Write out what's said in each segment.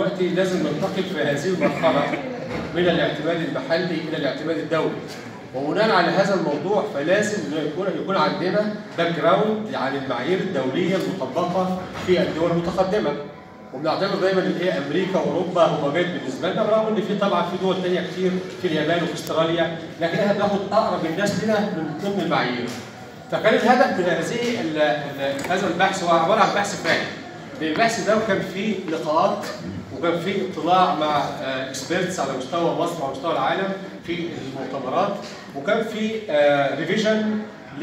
دلوقتي لازم ننتقل في هذه المرحله من الاعتماد المحلي الى الاعتماد الدولي وبناء على هذا الموضوع فلازم يكون يكون عندنا باك جراوند عن المعايير الدوليه المطبقه في الدول المتقدمه وبنعتبر دايما ان هي امريكا واوروبا هم جيد بالنسبه لنا برغم ان في طبعا في دول ثانيه كتير في اليابان وفي استراليا لكن احنا بناخد اقرب الناس لنا من ضمن المعايير. فكان الهدف من هذه ال- ال- هذا البحث هو عباره عن بحث فعلي. البحث ده كان فيه لقاءات وكان فيه اطلاع مع اكسبيرتس على مستوى مصر وعلى مستوى العالم في المؤتمرات وكان في ريفيجن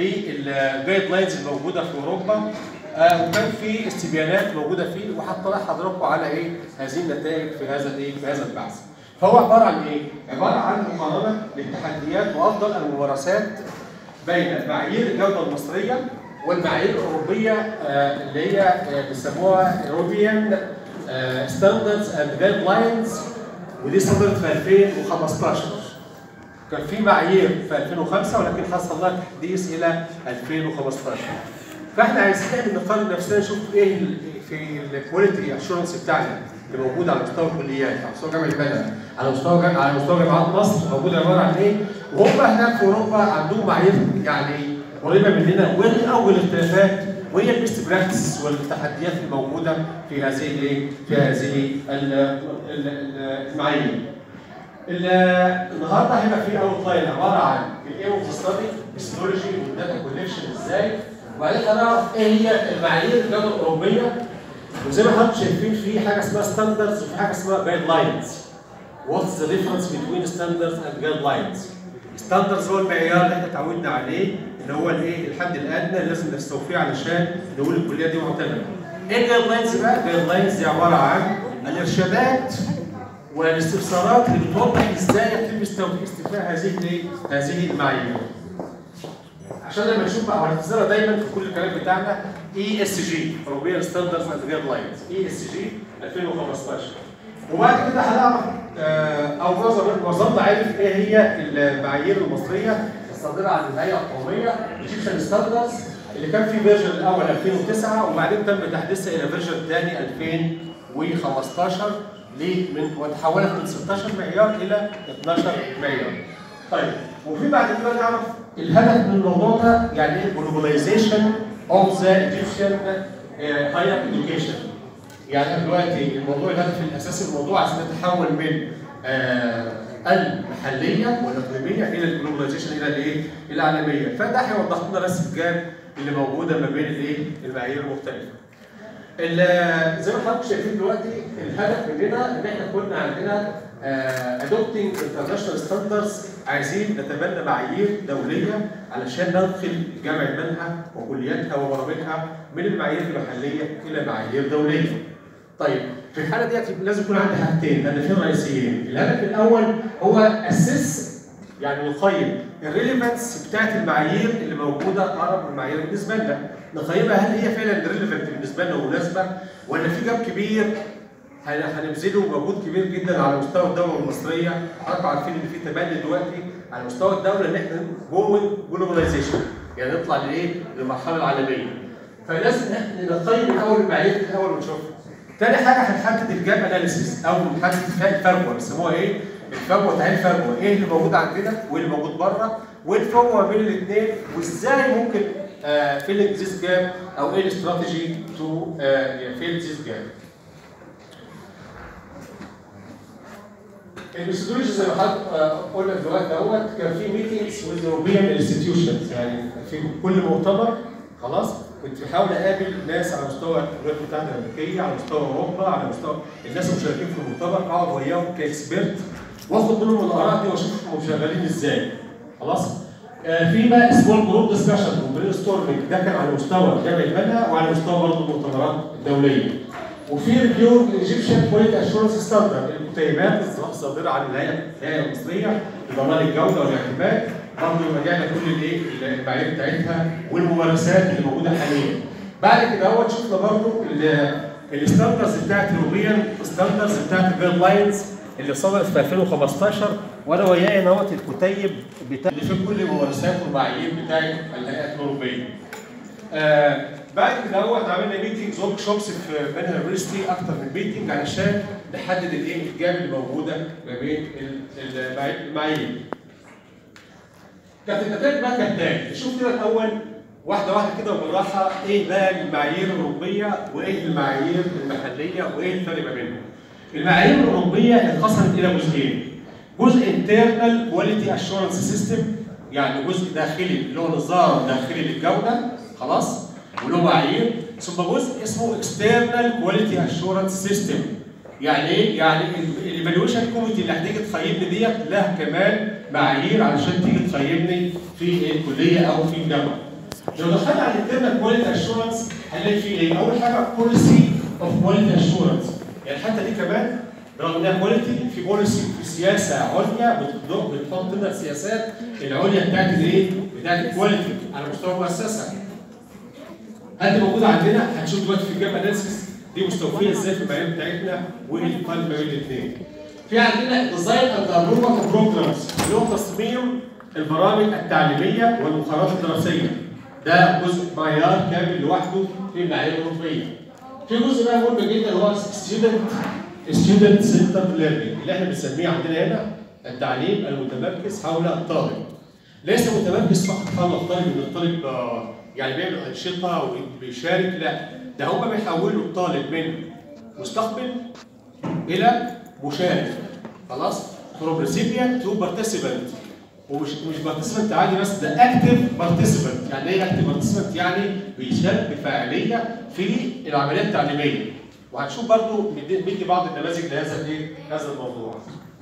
للجايد لاينز الموجوده في اوروبا آه، وكان في استبيانات موجوده فيه وهطلع حضراتكم على ايه هذه النتائج في هذا الايه في هذا البحث. فهو عباره عن ايه؟ عباره عن مقارنه للتحديات وافضل الممارسات بين معايير الجوده المصريه والمعايير الاوروبيه آه، اللي هي آه، بيسموها European ستاندردز اند جايد لاينز ودي صدرت في 2015 كان في معايير في 2005 ولكن حصل لها تحديث الى 2015 فاحنا عايزين نعمل نقارن نفسنا نشوف ايه ال- في الكواليتي اشورنس بتاعنا اللي موجود على مستوى الكليات على مستوى جامعه البلد على مستوى جامعة على مستوى جامعات مصر موجود عباره عن ايه وهم هناك في اوروبا عندهم معايير يعني قريبه مننا وايه اول الاختلافات وهي البيست براكتس والتحديات الموجوده في هذه الايه في هذه ال- ال- ال- المعايير ال- النهارده هيبقى في اوت لاين عباره عن الايم اوف ستادي هيستولوجي والداتا كوليكشن ازاي وبعدين هنعرف ايه هي المعايير الجوده الاوروبيه وزي ما حضرتك شايفين في حاجه اسمها ستاندردز وفي حاجه اسمها جايد لاينز What's the difference between standards and guidelines؟ ستاندردز هو المعيار اللي احنا اتعودنا عليه اللي هو الايه الحد الادنى اللي لازم نستوفيه علشان نقول الكليه دي معتمده. ايه الجايد لاينز بقى؟ الجايد لاينز دي عباره عن الارشادات والاستفسارات اللي بتوضح ازاي يتم استو- استيفاء هذه الايه؟ هذه المعايير. عشان لما نشوف بقى هنحذرها دايما في كل الكلام بتاعنا اي اس جي اوروبيان ستاندردز اند جايد لاينز اي اس جي 2015 وبعد كده هنعرف آه، او معظم معظمنا عارف ايه هي المعايير المصريه الصادره عن الهيئه القوميه ايجيبشن ستاندردز اللي كان في فيرجن الاول 2009 وبعدين تم تحديثها الى فيرجن ثاني 2015 ليه من وتحولت من 16 معيار الى 12 معيار. طيب وفي بعد كده نعرف الهدف من الموضوع ده يعني ايه جلوباليزيشن اوف ذا ايجيبشن هاير اديوكيشن يعني احنا دلوقتي الموضوع الهدف الاساسي من الموضوع عايزين نتحول من آه المحليه والاقليميه الى الجلوباليزيشن الى الايه؟ العالميه فده هيوضح لنا بس الجاب اللي موجوده ما بين الايه؟ المعايير المختلفه. ال- زي ما حضرتك شايفين دلوقتي الهدف مننا ان احنا كنا عندنا ادوبتنج انترناشونال ستاندردز عايزين نتبنى معايير دوليه علشان ننقل جامعه منها وكلياتها وبرامجها من المعايير المحليه الى معايير دوليه. طيب في الحاله ديت لازم يكون عندي حاجتين هدفين رئيسيين، الهدف الاول هو اسس يعني نقيم الريليفنس بتاعت المعايير اللي موجوده اقرب المعايير بالنسبه لنا، نقيمها هل هي فعلا ريليفنت بالنسبه لنا ومناسبه ولا في جاب كبير هن- هنبذله مجهود كبير جدا على مستوى الدوله المصريه، حضراتكم عارفين ان في تبني دلوقتي على مستوى الدوله ان احنا جوه جلوباليزيشن يعني نطلع لايه؟ للمرحله العالميه. فلازم احنا نقيم الاول المعايير الاول ونشوفها. تاني حاجه هنحدد الجاب اناليسيس او نحدد الفجوه بيسموها ايه؟ الفجوه تعالى الفجوه ايه اللي موجود عندنا وايه اللي موجود بره وايه الفجوه ما بين الاثنين وازاي ممكن فيلنج ذيس جاب او ايه الاستراتيجي تو فيل ذيس جاب. الميثودولوجي زي ما حضرتك آه، قلنا دلوقتي دوت كان في ميتنجز وذ اوروبيان انستتيوشنز يعني في كل مؤتمر خلاص كنت بحاول اقابل ناس على مستوى الولايات المتحده الامريكيه على مستوى اوروبا على مستوى الناس المشاركين في المؤتمر اقعد وياهم كاكسبيرت واخد منهم الاراء دي واشوفهم شغالين ازاي خلاص آه، في بقى سمول جروب ديسكشن وبرين ستورمنج ده كان على مستوى جامعه المنهى وعلى مستوى برضه المؤتمرات الدوليه وفي ريفيو الايجيبشن كواليتي اشورنس ستاندرد الكتيبات الصادره عن الهيئه الهيئه المصريه لضمان الجوده والاعتماد برضه مجانا كل الايه المعايير بتاعتها والممارسات اللي موجوده حاليا. بعد كده هو شفنا برضه الستاندرز بتاعت الاوروبيان ستاندرز بتاعت الجايد لاينز اللي صدرت في 2015 وانا وياي نوت الكتيب بتاع اللي فيه كل الممارسات والمعايير بتاعت الهيئات الاوروبيه. آه بعد كده هو عملنا ميتنجز ورك شوبس في بنها يونيفرستي اكتر من ميتنج علشان نحدد الايه الجاب اللي موجوده ما بين ال- ال- المعايير. كانت النتائج بقى كالتالي نشوف كده الاول واحده واحده كده وبالراحه ايه بقى المعايير الاوروبيه وايه المعايير المحليه وايه الفرق ما بينهم. المعايير الاوروبيه انقسمت الى جزئين. جزء internal quality assurance system يعني جزء داخلي اللي هو نظام داخلي للجوده خلاص وله معايير ثم جزء اسمه external quality assurance system يعني ايه؟ يعني الايفالويشن كوميتي اللي هتيجي تقيمني ديت لها كمان معايير علشان تيجي تقيمني في الكليه او في الجامعه. لو دخلنا على الانترنال كواليتي اشورنس هنلاقي فيه ايه؟ اول حاجه بوليسي اوف كواليتي اشورنس يعني حتى دي كمان رغم انها كواليتي في بوليسي في سياسه عليا بتض- بتحط لنا السياسات العليا بتاعت الايه؟ بتاعت الكواليتي على مستوى المؤسسه. هل دي موجوده عندنا؟ هنشوف دلوقتي في الجاب اناليسيس دي مستوفيه ازاي في المعايير بتاعتنا وايه الفرق ما بين الاثنين. في عندنا ديزاين اند ابروفال بروجرامز اللي هو تصميم البرامج التعليميه والمقررات الدراسيه. ده جزء معيار كامل لوحده في المعايير الاوروبيه. في جزء بقى مهم جدا هو ستودنت ستودنت سنتر ليرنينج اللي احنا بنسميه عندنا هنا التعليم المتمركز حول الطالب. ليس متمركز فقط حول الطالب ان الطالب آه، يعني بيعمل انشطه وبيشارك لا ده هم بيحولوا الطالب من مستقبل الى مشارك خلاص from recipient to participant ومش مش بارتيسيبنت عادي بس ده اكتف بارتيسيبنت يعني ايه اكتف بارتيسيبنت يعني بيشارك بفاعليه في العمليه التعليميه وهنشوف برضو مدي مدي بعض النماذج لهذا الايه هذا الموضوع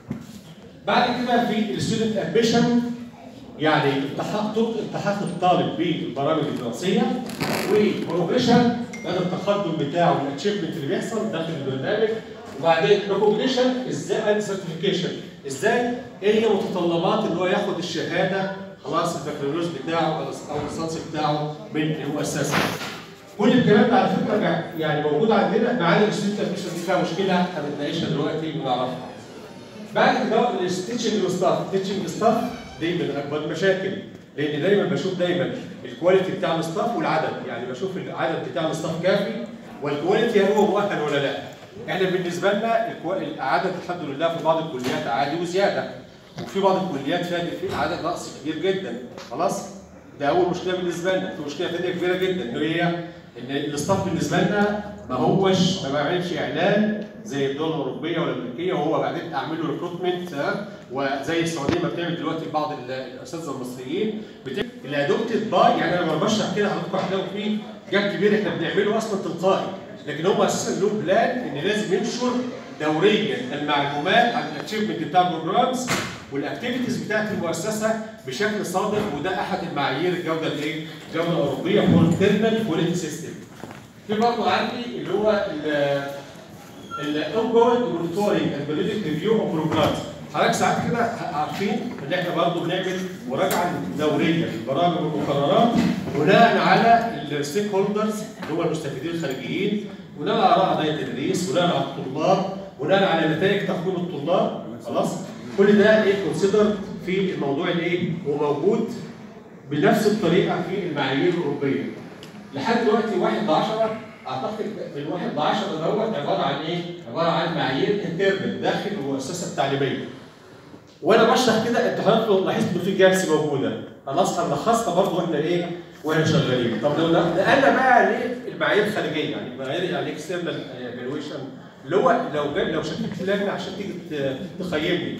بعد كده في الستودنت امبيشن يعني التحق طرق التحق الطالب بالبرامج الدراسيه وبروجريشن مدى التقدم بتاعه والاتشيفمنت اللي بيحصل داخل البرنامج وبعدين ريكوجنيشن ازاي اند سيرتيفيكيشن ازاي ايه هي متطلبات ان هو ياخد الشهاده خلاص البكالوريوس بتاعه او الليسانس بتاعه من المؤسسه. كل الكلام ده على فكره يعني موجود عندنا ما عدا الستودنت امبيشن دي فيها مشكله هنتناقشها دلوقتي ونعرفها. بعد كده التيتشنج ستاف التيتشنج ستاف دي من اكبر المشاكل لان دايما بشوف دايما الكواليتي بتاع الستاف والعدد يعني بشوف العدد بتاع الستاف كافي والكواليتي هل هو مؤهل ولا لا احنا بالنسبه لنا الكو- العدد الحمد لله في بعض الكليات عادي وزياده وفي بعض الكليات فيها في عدد نقص كبير جدا خلاص ده اول مشكله بالنسبه لنا في مشكله ثانيه كبيره جدا ان هي ان الاستاف بالنسبه لنا ما هوش ما بعملش اعلان زي الدول الاوروبيه ولا الامريكيه وهو بعدين اعمل له ريكروتمنت وزي السعوديه ما بتعمل دلوقتي بعض ال- الاساتذه المصريين بتعمل اللي ادوبتد باي يعني انا لما بشرح كده حضراتكم هتلاقوا فيه جاب كبير احنا بنعمله اصلا تلقائي لكن هم اساسا له بلان ان لازم ينشر دوريا المعلومات عن الاتشيفمنت بتاع البروجرامز والاكتيفيتيز بتاعت المؤسسه بشكل صادق وده احد المعايير الجوده الايه؟ الجوده الاوروبيه هو الترمال كواليتي سيستم. في برضه عندي اللي هو الاونجوينج مونيتورنج اند بيريودك ريفيو اوف بروجرامز حضرتك ساعات كده عارفين ان احنا برضه بنعمل مراجعه دوريه للبرامج والمقررات بناء على الستيك هولدرز اللي هو المستفيدين الخارجيين بناء على اراء اعضاء التدريس بناء على الطلاب بناء على نتائج تقويم الطلاب خلاص كل ده ايه كونسيدر في الموضوع الايه وموجود بنفس الطريقه في المعايير الاوروبيه لحد دلوقتي 1 ل 10 اعتقد من 1 ل 10 دوت عباره عن ايه؟ عباره عن معايير انترنال داخل المؤسسه التعليميه. وانا بشرح كده انت حضرتك لاحظت ان في جابس موجوده خلاص هنلخصها برضه واحنا ايه؟ واحنا شغالين. طب لو نقلنا بقى للمعايير الخارجيه يعني معايير يعني اكسترنال ايفالويشن اللي هو لو جاب لو شكلت لجنه عشان تيجي ت- تقيمني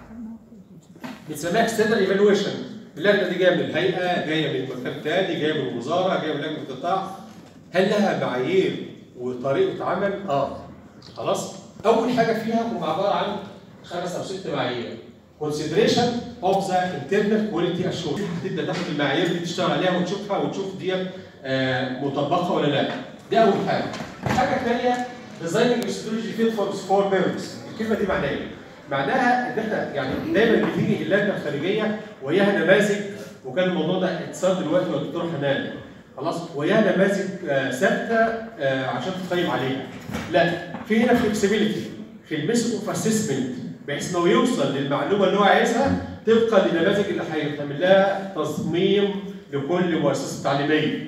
بنسميها اكسترنال ايفالويشن اللجنه دي جايه من الهيئه جايه من مكان تاني جايه من الوزاره جايه من لجنه القطاع هل لها معايير وطريقه عمل؟ اه خلاص اول حاجه فيها هم عباره عن خمس او ست معايير consideration of the internal quality assurance هتبدا تاخد المعايير دي تشتغل عليها وتشوفها وتشوف ديت آه، مطبقه ولا لا دي اول حاجه الحاجه الثانيه designing methodology fit for for purpose الكلمه دي معناها ايه؟ معناها ان احنا يعني دايما بتيجي اللجنه الخارجيه وياها نماذج وكان الموضوع ده اتصال دلوقتي والدكتور حنان خلاص وياها نماذج آه، ثابته آه، عشان تقيم عليها لا في هنا فلكسبيليتي في الميثود اوف اسسمنت بحيث انه يوصل للمعلومه اللي هو عايزها طبقا للنماذج اللي هيتعمل لها تصميم لكل مؤسسه تعليميه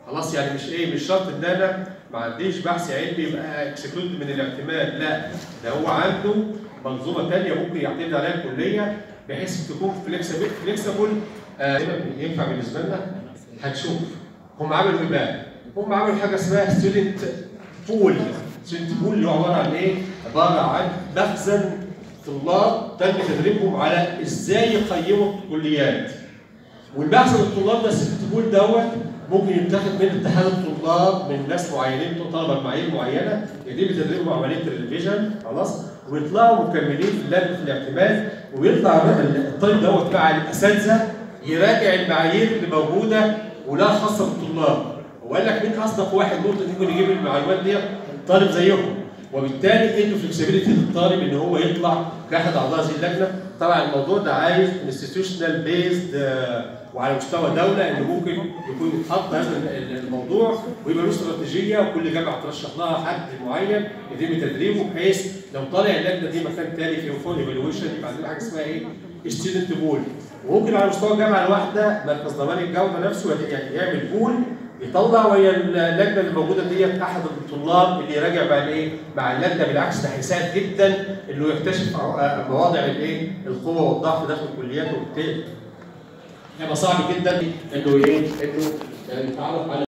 خلاص يعني مش ايه مش شرط ان انا ما عنديش بحث علمي يبقى اكسكلود من الاعتماد لا ده هو عنده منظومه ثانيه ممكن يعتمد عليها الكليه بحيث تكون فليكسبل فليكسبل آه ينفع بالنسبه لنا هنشوف هم عملوا ايه بقى؟ هم عملوا حاجه اسمها ستودنت بول ستودنت بول اللي هو عباره عن ايه؟ عباره عن مخزن طلاب تم تدريبهم على ازاي يقيموا الكليات والبحث عن الطلاب ده ستودنت بول دوت ممكن يتاخد من اتحاد الطلاب من ناس معينين طلبه بمعايير معينه يتم تدريبهم عمليه الريفيجن خلاص ويطلعوا مكملين في لجنه الاعتماد ويطلع الطالب دوت مع الاساتذه يراجع المعايير اللي موجوده ولا خاصه بالطلاب وقال لك مين اصدق واحد ممكن يكون يجيب المعلومات دي طالب زيهم وبالتالي ادوا فلكسبيليتي للطالب ان هو يطلع كاحد اعضاء هذه اللجنه طبعا الموضوع ده عايز انستتيوشنال بيزد وعلى مستوى دوله انه ممكن يكون يتحط هذا الموضوع ويبقى له استراتيجيه وكل جامعه ترشح لها حد معين يتم تدريبه بحيث لو طالع اللجنه دي مكان تاني في فول ايفالويشن يبقى عندنا حاجه اسمها ايه؟ ستودنت بول وممكن على مستوى الجامعه الواحده مركز ضمان الجوده نفسه يعني يعمل بول يطلع وهي اللجنه اللي موجوده ديت احد الطلاب اللي يراجع مع الايه؟ مع اللجنه بالعكس ده هيساعد جدا انه يكتشف مواضع الايه؟ القوه والضعف داخل الكليات وبالتالي هيبقى صعب جدا انه ايه؟ انه يتعرف على